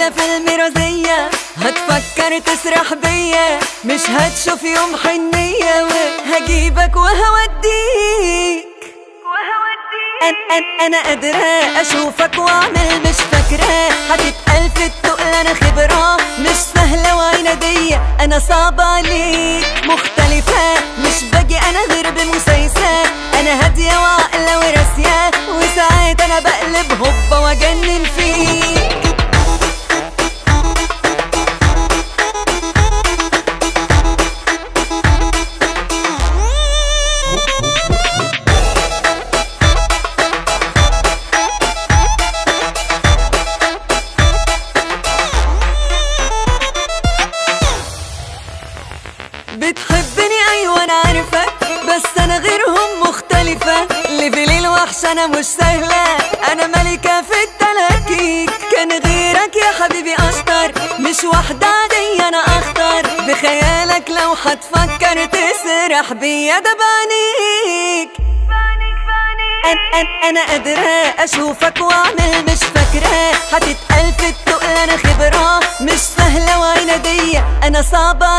ولا فيلم رزية هتفكر تسرح بيا مش هتشوف يوم حنية وهجيبك وهوديك أن أن أنا قادرة أشوفك وأعمل مش فاكرة هتتقل في التقل أنا خبرة مش سهلة وعنادية أنا صعبة عليك مختلفة مش باجي أنا غير بمسايسة أنا هادية وعاقلة وراسية وساعات أنا بقلب هوبا وأجنن فيك بتحبني ايوه انا عارفه بس انا غيرهم مختلفة ليفل الوحش انا مش سهلة انا ملكة في التلاكيك كان غيرك يا حبيبي اشطر مش واحدة عادية انا اخطر بخيالك لو هتفكر تسرح بيا ده بعينيك أن أن أنا قادرة أشوفك وأعمل مش فاكرة هتتقل في التقل أنا خبرة مش سهلة وعنادية أنا صعبة